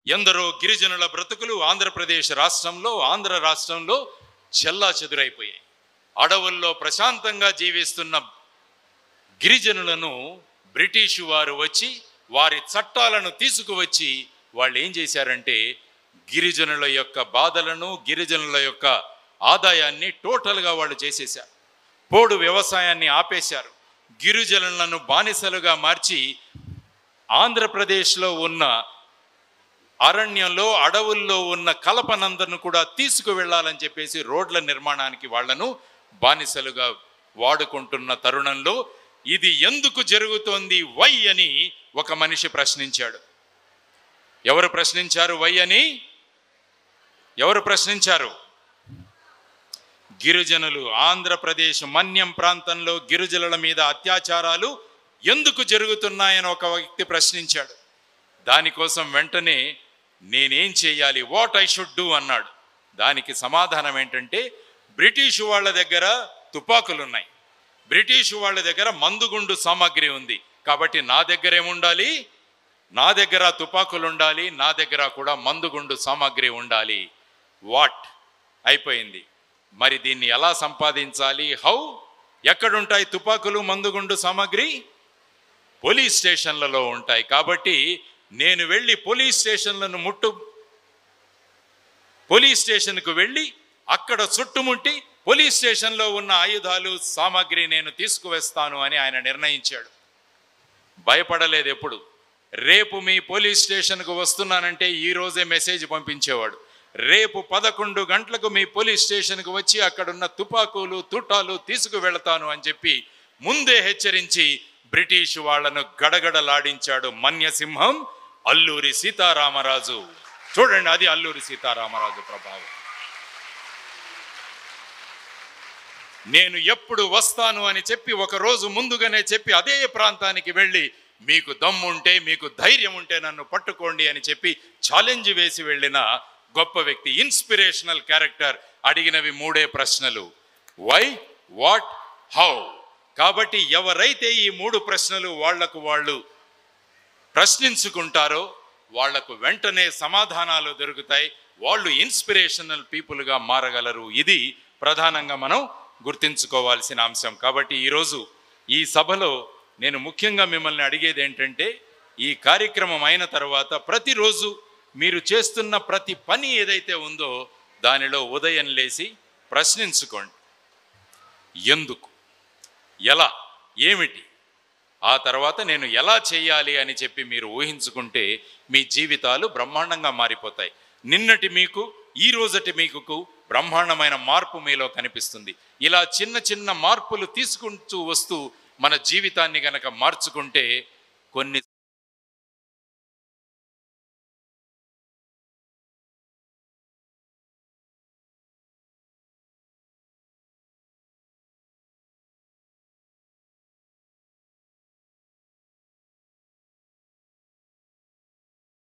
ఎందరో గిరిజనుల బ్రతుకులు ఆంధ్రప్రదేశ్ రాష్ట్రంలో ఆంధ్ర రాష్ట్రంలో చెల్లా చెదురైపోయాయి అడవుల్లో ప్రశాంతంగా జీవిస్తున్న గిరిజనులను బ్రిటిషు వారు వచ్చి వారి చట్టాలను తీసుకువచ్చి వాళ్ళు ఏం చేశారంటే గిరిజనుల యొక్క బాధలను గిరిజనుల యొక్క ఆదాయాన్ని టోటల్గా వాళ్ళు చేసేశారు పోడు వ్యవసాయాన్ని ఆపేశారు గిరిజనులను బానిసలుగా మార్చి ఆంధ్రప్రదేశ్లో ఉన్న అరణ్యంలో అడవుల్లో ఉన్న కలపనందను కూడా తీసుకువెళ్ళాలని చెప్పేసి రోడ్ల నిర్మాణానికి వాళ్లను బానిసలుగా వాడుకుంటున్న తరుణంలో ఇది ఎందుకు జరుగుతోంది వై అని ఒక మనిషి ప్రశ్నించాడు ఎవరు ప్రశ్నించారు వై అని ఎవరు ప్రశ్నించారు గిరిజనులు ఆంధ్రప్రదేశ్ మన్యం ప్రాంతంలో గిరిజనుల మీద అత్యాచారాలు ఎందుకు జరుగుతున్నాయని ఒక వ్యక్తి ప్రశ్నించాడు దానికోసం వెంటనే నేనేం చేయాలి వాట్ ఐ షుడ్ డూ అన్నాడు దానికి సమాధానం ఏంటంటే బ్రిటిష్ వాళ్ళ దగ్గర తుపాకులు ఉన్నాయి బ్రిటిష్ వాళ్ళ దగ్గర మందుగుండు సామాగ్రి ఉంది కాబట్టి నా దగ్గర ఏముండాలి నా దగ్గర తుపాకులు ఉండాలి నా దగ్గర కూడా మందుగుండు సామాగ్రి ఉండాలి వాట్ అయిపోయింది మరి దీన్ని ఎలా సంపాదించాలి హౌ ఎక్కడుంటాయి తుపాకులు మందుగుండు సామాగ్రి పోలీస్ స్టేషన్లలో ఉంటాయి కాబట్టి నేను వెళ్ళి పోలీస్ స్టేషన్లను ముట్టు పోలీస్ స్టేషన్కు వెళ్ళి అక్కడ చుట్టుముట్టి పోలీస్ స్టేషన్లో ఉన్న ఆయుధాలు సామాగ్రి నేను తీసుకువస్తాను అని ఆయన నిర్ణయించాడు భయపడలేదు ఎప్పుడు రేపు మీ పోలీస్ స్టేషన్కు వస్తున్నానంటే ఈ రోజే మెసేజ్ పంపించేవాడు రేపు పదకొండు గంటలకు మీ పోలీస్ స్టేషన్కు వచ్చి అక్కడున్న తుపాకులు తుటాలు తీసుకువెళతాను అని చెప్పి ముందే హెచ్చరించి బ్రిటిష్ వాళ్లను గడగడలాడించాడు మన్యసింహం అల్లూరి సీతారామరాజు చూడండి అది అల్లూరి సీతారామరాజు ప్రభావం నేను ఎప్పుడు వస్తాను అని చెప్పి ఒక రోజు ముందుగానే చెప్పి అదే ప్రాంతానికి వెళ్ళి మీకు దమ్ముంటే మీకు ధైర్యం ఉంటే నన్ను పట్టుకోండి అని చెప్పి ఛాలెంజ్ వేసి వెళ్ళిన గొప్ప వ్యక్తి ఇన్స్పిరేషనల్ క్యారెక్టర్ అడిగినవి మూడే ప్రశ్నలు వై వాట్ హౌ కాబట్టి ఎవరైతే ఈ మూడు ప్రశ్నలు వాళ్లకు వాళ్ళు ప్రశ్నించుకుంటారో వాళ్లకు వెంటనే సమాధానాలు దొరుకుతాయి వాళ్ళు ఇన్స్పిరేషనల్ పీపుల్గా మారగలరు ఇది ప్రధానంగా మనం గుర్తించుకోవాల్సిన అంశం కాబట్టి ఈరోజు ఈ సభలో నేను ముఖ్యంగా మిమ్మల్ని అడిగేది ఏంటంటే ఈ కార్యక్రమం అయిన తర్వాత ప్రతిరోజు మీరు చేస్తున్న ప్రతి పని ఏదైతే ఉందో దానిలో ఉదయం లేచి ప్రశ్నించుకోండి ఎందుకు ఎలా ఏమిటి ఆ తర్వాత నేను ఎలా చేయాలి అని చెప్పి మీరు ఊహించుకుంటే మీ జీవితాలు బ్రహ్మాండంగా మారిపోతాయి నిన్నటి మీకు ఈ రోజటి మీకు బ్రహ్మాండమైన మార్పు మీలో కనిపిస్తుంది ఇలా చిన్న చిన్న మార్పులు తీసుకుంటూ వస్తూ మన జీవితాన్ని గనక మార్చుకుంటే కొన్ని